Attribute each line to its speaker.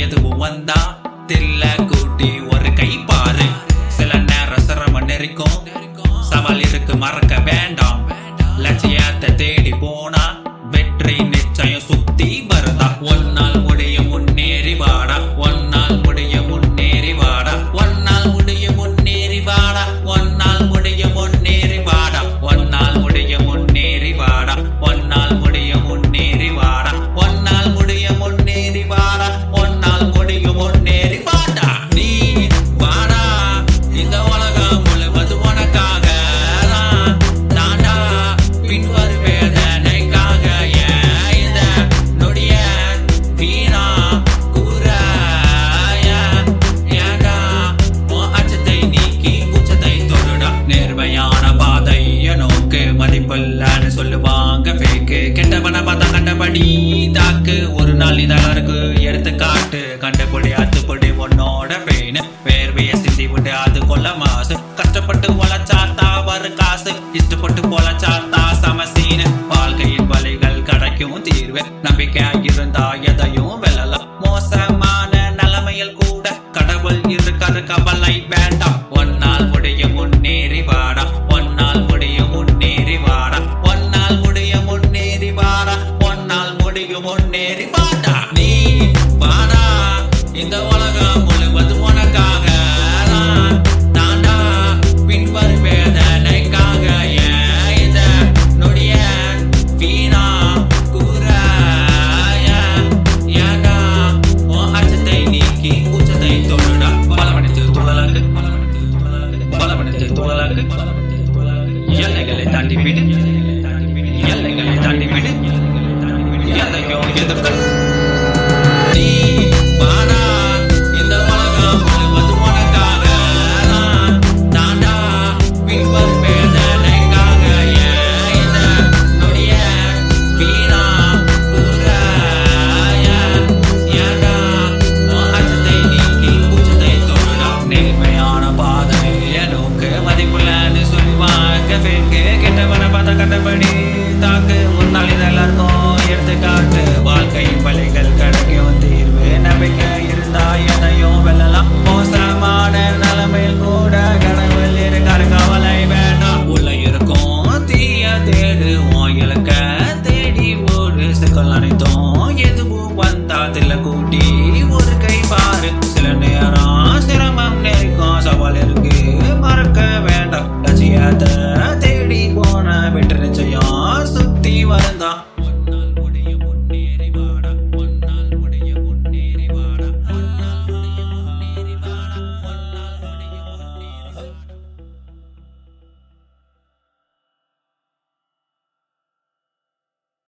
Speaker 1: எதுவும் வந்தா தில்ல கூட்டி ஒரு கை பாரு சில நேரம் சிரமம் நெறிக்கும் சவால் இருக்கு மறக்க வேண்டாம் லட்சியத்தை தேடி போனா வெற்றி நிச்சயம் சுத்தி வருதா ஒன்னால் முடிய முன்னேறி வாடா ஒன்னால் முடிய முன்னேறி வாடா ஒன்னால் முடிய முன்னேறி வாடா ஒன்னால் முடிய முன்னேறி வாடா ஒன்னால் முடிய முன்னேறி வாடா ஒன்னால் முடிய முன்னேறி வாடா ஒன்னால் முடிய முன்னேறி வாடா ஒன்னால் முடிய முன்னேறி வாடா நீ வாடா இந்த உலகம் முழுவது உனக்காக தான். தாண்டா பின் வருவேதனைக்காக ஏன் இந்த நொடிய வீணா கூறாய ஏண்டா உன் அச்சத்தை நீக்கி உச்சத்தை தொடுடா நேர்மையான பாதைய நோக்கு மதிப்பில்லன்னு சொல்லுவாங்க ஃபேக்கு கெட்டவன பார்த்தா கண்டபடி தாக்கு ஒரு நாள் இதழருக்கு எடுத்து காட்டு கண்டுபிடி அத்துப்படி உன்னோட பெயின் வேர்வைய சிந்தி விட்டு அது கொல்ல மாசு கஷ்டப்பட்டு உழைச்சாத்தா வரு காசு இஷ்டப்பட்டு பொழைச்சாத்தா சமசீனு வாழ்க்கையின் வழிகள் கிடைக்கும் தீர்வு நம்பிக்கை இருந்தா எதையும் வெல்லலாம் மோசமான நிலைமையில் கூட கடவுள் இருக்காரு கவலை வேண்டாம் ஒன்னால் முடிய முன்னேறி வாடா ஒன்னால் முடிய முன்னேறி வாடா ஒன்னால் முடிய முன்னேறி வாடா ஒன்னால் முடிய முன்னேறி வாடா நீ வாடா இந்த உலகம் முழுவது உனக்காக தான். தாண்டா பின் வருவேதனைக்காக ஏன் இந்த நொடிய வீணா கூறாய ஏண்டா உன் அச்சத்தை நீக்கி உச்சத்தை தொடுடா பலமணித்து துழலாக்கு பலமணித்து துழலாக்கு எல்லைகளை தாண்டி விடு எல்லைகளை தாண்டி விடு எல்லையோ எதிர்க்க நீ வாடா இந்த உலகம் முழுவது உனக்காக தான். தாண்டா பின் வருவேதனைக்காக ஏன் இந்த நொடிய வீணா கூறாய ஏண்டா உன் அச்சத்தை நீக்கி உச்சத்தை தொடுடா நேர்மையான பாதை நோக்கு மதிப்புள்ளன்னு சொல்லுவாங்க fake. கெட்டவனை பார்த்தா கண்டபடி